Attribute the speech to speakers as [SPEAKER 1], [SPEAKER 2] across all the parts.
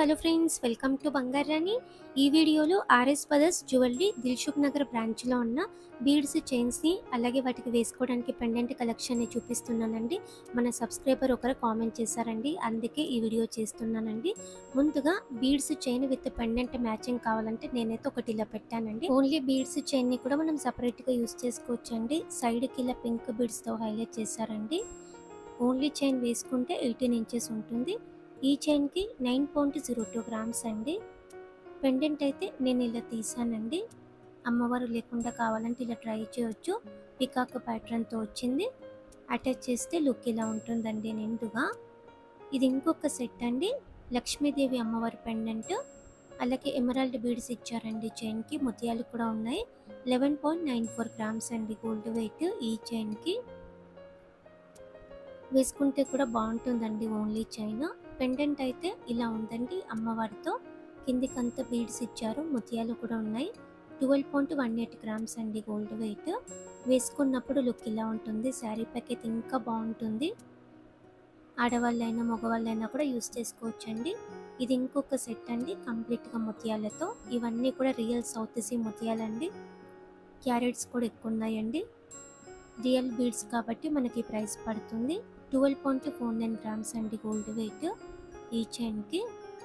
[SPEAKER 1] hello friends welcome to బంగారాని ఈ వీడియోలో R S brothers jewellery Dilsukh Nagar బ్రాంచ్లో ఉన్న బీడ్స్ చైన్స్ని అలాగే వాటికి వేసుకోవడానికి పెండెంట్ కలెక్షన్ని చూపిస్తున్నానండి మన సబ్స్క్రైబర్ ఒకరు కామెంట్ చేశారండి అందుకే ఈ వీడియో చేస్తున్నానండి ముందుగా beads chain with pendant matching కావాలంటే నేనైతే ఒకటి ఇలా పెట్టానండి ఓన్లీ బీడ్స్ చైన్ని కూడా మనం సపరేట్గా యూస్ చేసుకోవచ్చండి సైడ్కి ఇలా పింక్ బీడ్స్తో హైలైట్ చేశారండి ఓన్లీ చైన్ వేసుకుంటే ఎయిటీన్ ఇంచెస్ ఉంటుంది ఈ చైన్కి nine point zero two grams అండి పెండెంట్ అయితే నేను ఇలా తీసానండి అమ్మవారు లేకుండా కావాలంటే ఇలా ట్రై చేయొచ్చు పికాక్ ప్యాటర్న్తో వచ్చింది అటాచ్ చేస్తే లుక్ ఇలా ఉంటుందండి నిండుగా ఇది ఇంకొక సెట్ అండి లక్ష్మీదేవి అమ్మవారి పెండెంట్ అలాగే ఎమరాల్డ్ బీడ్స్ ఇచ్చారండి చైన్కి ముత్యాలు కూడా ఉన్నాయి eleven point nine four grams అండి గోల్డ్ వెయిట్ ఈ చైన్కి వేసుకుంటే కూడా బాగుంటుందండి ఓన్లీ చైన్ పెండెంట్ అయితే ఇలా ఉందండి అమ్మవారితో కిందికంతా బీడ్స్ ఇచ్చారు ముత్యాలు కూడా ఉన్నాయి twelve point one eight grams అండి గోల్డ్ వెయిట్ వేసుకున్నప్పుడు లుక్ ఇలా ఉంటుంది శారీ ప్యాకెట్ ఇంకా బాగుంటుంది ఆడవాళ్ళైనా మగవాళ్ళైనా కూడా యూస్ చేసుకోవచ్చండి ఇది ఇంకొక సెట్ అండి కంప్లీట్గా ముత్యాలతో ఇవన్నీ కూడా రియల్ సౌత్ సీ ముత్యాలండి క్యారెట్స్ కూడా ఎక్కువ ఉన్నాయండి రియల్ బీడ్స్ కాబట్టి మనకి ప్రైస్ పడుతుంది twelve point four nine grams అండి గోల్డ్ వెయిట్ ఈ చైన్కి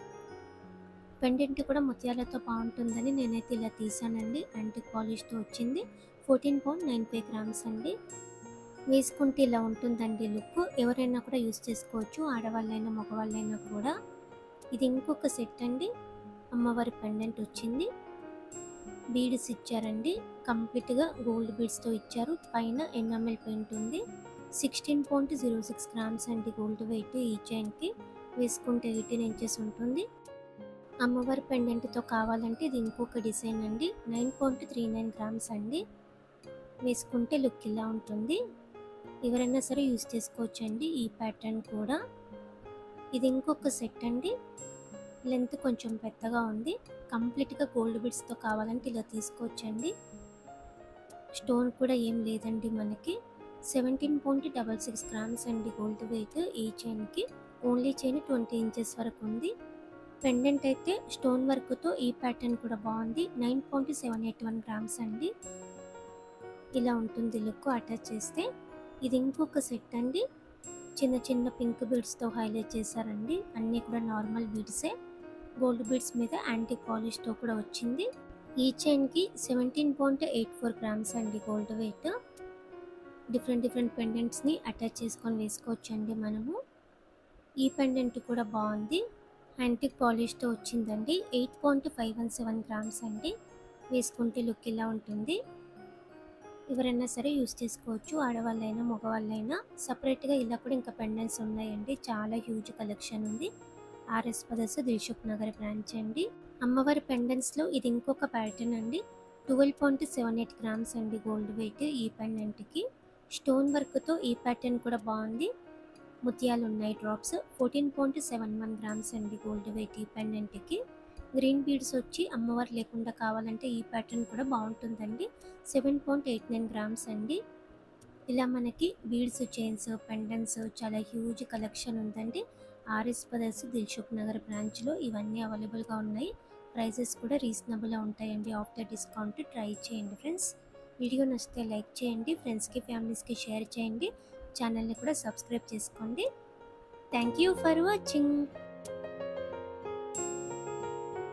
[SPEAKER 1] పెండెంట్ కూడా ముత్యాలతో బాగుంటుందని నేనైతే ఇలా తీసానండి యాంటిక్ పాలిష్తో వచ్చింది fourteen point nine five grams అండి వేసుకుంటే ఇలా ఉంటుందండి లుక్ ఎవరైనా కూడా యూస్ చేసుకోవచ్చు ఆడవాళ్ళైనా మగవాళ్ళైనా కూడా ఇది ఇంకొక సెట్ అండి అమ్మవారి పెండెంట్ వచ్చింది బీడ్స్ ఇచ్చారండి కంప్లీట్గా గోల్డ్ బీడ్స్తో ఇచ్చారు పైన ఎన్ఎంఎల్ పెయింట్ ఉంది sixteen point zero six grams అండి గోల్డ్ వెయిట్ ఈ చైన్కి వేసుకుంటే ఎయిటీన్ ఇంచెస్ ఉంటుంది అమ్మవారి పెండెంట్తో కావాలంటే ఇది ఇంకొక డిజైన్ అండి nine point three nine grams అండి వేసుకుంటే లుక్ ఇలా ఉంటుంది ఎవరైనా సరే యూస్ చేసుకోవచ్చండి ఈ ప్యాటర్న్ కూడా ఇది ఇంకొక సెట్ అండి లెంత్ కొంచెం పెద్దగా ఉంది కంప్లీట్గా గోల్డ్ బిడ్స్తో కావాలంటే ఇలా తీసుకోవచ్చండి స్టోన్ కూడా ఏం లేదండి మనకి seventeen point double six grams అండి గోల్డ్ వెయిట్ ఈ చైన్కి ఓన్లీ చైన్ ట్వంటీ ఇంచెస్ వరకు ఉంది పెండెంట్ అయితే స్టోన్ వర్క్తో ఈ ప్యాటర్న్ కూడా బాగుంది nine point seven eight one grams అండి ఇలా ఉంటుంది లుక్ అటాచ్ చేస్తే ఇది ఇంకొక సెట్ అండి చిన్న చిన్న పింక్ బీడ్స్తో హైలైట్ చేశారండి అన్నీ కూడా నార్మల్ బీడ్సే గోల్డ్ బీడ్స్ మీద యాంటీ పాలిష్తో కూడా వచ్చింది ఈ చైన్కి seventeen point eight four grams అండి గోల్డ్ వెయిట్ డిఫరెంట్ డిఫరెంట్ పెండెంట్స్ని అటాచ్ చేసుకొని వేసుకోవచ్చండి మనము ఈ పెండెంట్ కూడా బాగుంది యాంటిక్ పాలిష్తో వచ్చిందండి eight point five one seven grams అండి వేసుకుంటే లుక్ ఇలా ఉంటుంది ఎవరైనా సరే యూస్ చేసుకోవచ్చు ఆడవాళ్ళైనా మగవాళ్ళైనా సపరేట్గా ఇలా కూడా ఇంకా పెండెంట్స్ ఉన్నాయండి చాలా హ్యూజ్ కలెక్షన్ ఉంది R S brothers Dilsukh Nagar branch అండి అమ్మవారి పెండెంట్స్లో ఇది ఇంకొక ప్యాటర్న్ అండి twelve point seven eight grams అండి గోల్డ్ వెయిట్ ఈ పెండెంట్కి స్టోన్ వర్క్తో ఈ ప్యాటర్న్ కూడా బాగుంది ముత్యాలు ఉన్నాయి drops fourteen point seven one grams అండి గోల్డ్ వెయిట్ ఈ పెండెంట్కి గ్రీన్ బీడ్స్ వచ్చి అమ్మవారు లేకుండా కావాలంటే ఈ ప్యాటర్న్ కూడా బాగుంటుందండి seven point eight nine grams అండి ఇలా మనకి బీడ్స్ చైన్స్ పెండెంట్స్ చాలా హ్యూజ్ కలెక్షన్ ఉందండి ఆర్ఎస్ బ్రదర్స్ దిల్షుక్ నగర్ బ్రాంచ్లో ఇవన్నీ అవైలబుల్గా ఉన్నాయి ప్రైజెస్ కూడా రీజనబుల్గా ఉంటాయండి ఆఫ్టర్ డిస్కౌంట్ ట్రై చేయండి ఫ్రెండ్స్ వీడియో నచ్చితే లైక్ చేయండి ఫ్రెండ్స్కి ఫ్యామిలీస్కి షేర్ చేయండి ఛానల్ని కూడా సబ్స్క్రైబ్ చేసుకోండి థ్యాంక్ యూ ఫర్ వాచింగ్